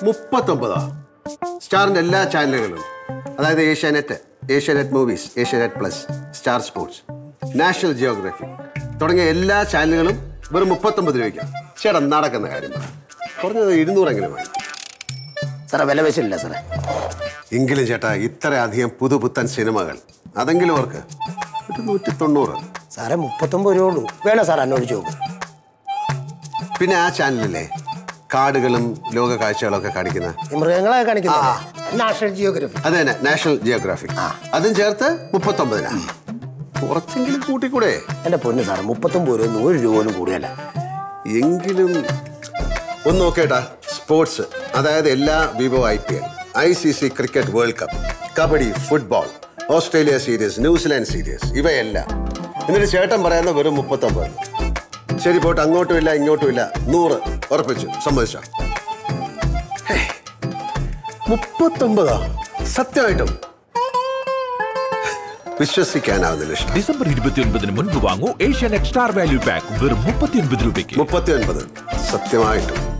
മുപ്പത്തൊമ്പതാ സ്റ്റാറിന്റെ എല്ലാ ചാനലുകളും അതായത് Asianet Asianet Movies Asianet Plus Star Sports National Geographic തുടങ്ങിയ എല്ലാ ചാനലുകളും വെറും മുപ്പത്തൊമ്പത് രൂപയ്ക്കാണ് ചേട്ടാ നടക്കുന്ന കാര്യം പറ. കുറഞ്ഞത് ഇരുന്നൂറെങ്കിലും വാങ്ങി സാറേ വില വെച്ചില്ല സാറേ എങ്കിലും ചേട്ടാ ഇത്രയധികം പുതുപുത്തൻ സിനിമകൾ അതെങ്കിലും ഓർക്ക് ഒരു നൂറ്റി തൊണ്ണൂറ് സാറേ മുപ്പത്തൊമ്പത് രൂപ ഉള്ളൂ വേണം സാർ അന്വേഷിച്ച് നോക്ക് പിന്നെ ആ ചാനലിലെ കാടുകളും ലോക കാഴ്ചകളൊക്കെ കാണിക്കുന്ന ഈ മൃഗങ്ങളെ കാണിക്കുന്നത് നാഷണൽ ജിയോഗ്രഫി അത് തന്നെ നാഷണൽ ജിയോഗ്രാഫിക് അതും ചേർത്ത് മുപ്പത്തൊമ്പതിനാണ് കുറച്ചെങ്കിലും കൂട്ടിക്കൂടെ എൻ്റെ പൊന്ന് സാറേ മുപ്പത്തൊമ്പത് രൂപ നൂറ് രൂപ പോലും കൂടുതലല്ല എങ്കിലും ഒന്ന് നോക്കേട്ടാ സ്പോർട്സ് അതായത് എല്ലാ Vivo I P L I C C cricket world cup kabaddi football Australia series New Zealand series ഇവയെല്ലാം എന്നിട്ട് ചേട്ടൻ പറയുന്ന വെറും മുപ്പത്തൊമ്പത് ശരി പോട്ട് അങ്ങോട്ടും ഇല്ല ഇങ്ങോട്ടും ഇല്ല നൂറ് ഉറപ്പിച്ചു സമ്മതിച്ച മുപ്പത്തൊമ്പതാ സത്യമായിട്ടും വിശ്വസിക്കാനാവുന്നില്ല ഇഷ്ടം ഡിസംബർ ഇരുപത്തിയൊൻപതിന് മുൻപ് വാങ്ങൂ ഏഷ്യാനെറ്റ് സ്റ്റാർ വാല്യൂ പാക്ക് വെറും മുപ്പത്തിയൊൻപത് രൂപയ്ക്ക് മുപ്പത്തി ഒൻപത് സത്യമായിട്ടും